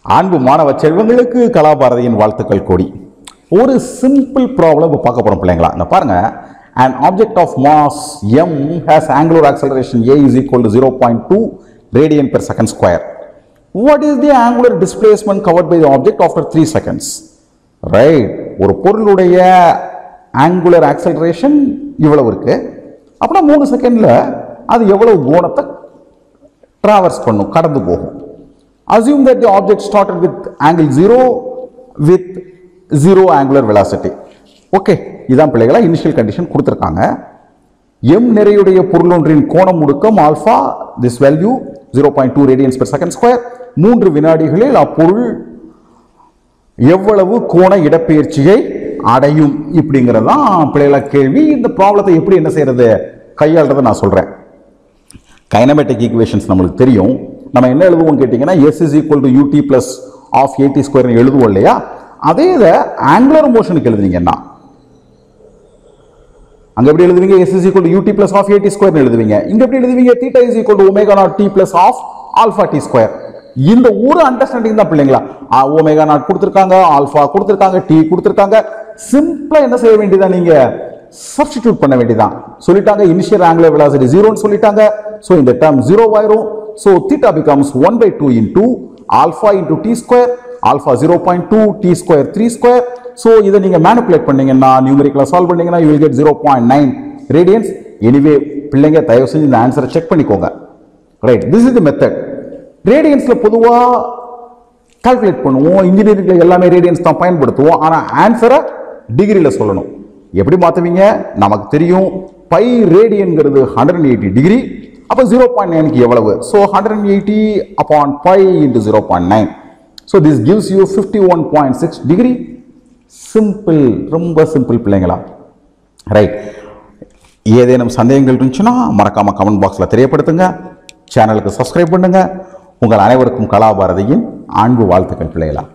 அன்பு மாணவ செல்வங்களுக்கு கலாபாரதியின் வாழ்த்துக்கள் கோடி ஒரு சிம்பிள் ப்ராப்ளம் இப்போ பார்க்க போகிறோம் பிள்ளைங்களா இந்த பாருங்க an object of mass m has angular acceleration a is equal to 0.2 radian per second square what is the angular displacement covered by the object after 3 seconds right ஒரு பொருளுடைய ஆங்குலர் ஆக்சலரேஷன் இவ்வளவு இருக்கு அப்படின்னா மூணு செகண்ட்ல அது எவ்வளவு கோணத்தை டிராவர்ஸ் பண்ணும் கடந்து போகும் assume that the object started with angle 0 with zero angular velocity okay இதான் பிள்ளைகளா இனிஷியல் கண்டிஷன் கொடுத்துருக்காங்க எம் நிறையுடைய பொருளொன்றின் கோணம் முடுக்கம் alpha this value zero point two radians per second square மூன்று வினாடிகளில் அப்பொருள் எவ்வளவு கோண இடப்பெயர்ச்சியை அடையும் இப்படிங்கிறதான் பிள்ளைகளா கேள்வி இந்த ப்ராப்ளத்தை எப்படி என்ன செய்யறது கையாளுறதை நான் சொல்றேன் கைனமேட்டிக் ஈக்குவேஷன்ஸ் நம்மளுக்கு தெரியும் நம்ம என்ன எழுதுவோம் கேட்டிங்கன்னா s is equal to u t plus half a t ஸ்கொயர்னு எழுதுவோம் இல்லையா அதே இதை ஆங்குலர் மோஷனுக்கு எழுதுனீங்கன்னா அங்க எப்படி எழுதுவீங்க s is equal to u t plus half a t ஸ்கொயர்னு எழுதுவீங்க இங்க எப்படி எழுதுவீங்க theta is equal to omega naught t plus half alpha t square இந்த ஒரு அண்டர்ஸ்டாண்டிங் தான் பிள்ளைங்களா ஒமேகா நாட் கொடுத்துருக்காங்க ஆல்ஃபா கொடுத்துருக்காங்க டி கொடுத்துருக்காங்க சிம்பிளா என்ன செய்ய வேண்டியதா நீங்க சப்ஸ்டிடியூட் பண்ண வேண்டியதான் சொல்லிட்டாங்க இனிஷியல் ஆங்குலர் வெலாசிட்டி ஜீரோன்னு சொல்லிட்டாங்க ஸோ இந்த டேர்ம் ஜீரோ ஆயிரும் so theta becomes one by two into alpha into t square alpha zero point two t square three square so இதை நீங்க மேனிப்புலேட் பண்ணீங்கன்னா நியூமரிக்கலாக சால்வ் பண்ணீங்கன்னா you will get zero point nine radians anyway பிள்ளைங்க தயவு செஞ்சு இந்த ஆன்சரை செக் பண்ணிக்கோங்க right this is the method ரேடியன்ஸில் பொதுவாக கால்குலேட் பண்ணுவோம் இன்ஜினியரிங்ல எல்லாமே ரேடியன்ஸ் தான் பயன்படுத்துவோம் ஆனால் ஆன்சரை டிகிரியில் சொல்லணும் எப்படி மாற்றுவீங்க நமக்கு தெரியும் பை ரேடியன்கிறது ஹண்ட்ரட் அண்ட் எயிட்டி டிகிரி அப்போ ஜீரோ பாயிண்ட் நைனுக்கு எவ்வளவு so hundred and eighty upon pi into zero point nine so this gives you fifty one point six degree simple ரொம்ப சிம்பிள் பிள்ளைங்களா ரைட் ஏதேனும் சந்தேகங்கள் இருந்துச்சுன்னா மறக்காம கமெண்ட் பாக்ஸில் தெரியப்படுத்துங்க சேனலுக்கு சப்ஸ்கிரைப் பண்ணுங்க உங்கள் அனைவருக்கும் கலாபாரதியின் அன்பு வாழ்த்துக்கள் பிள்ளைகளா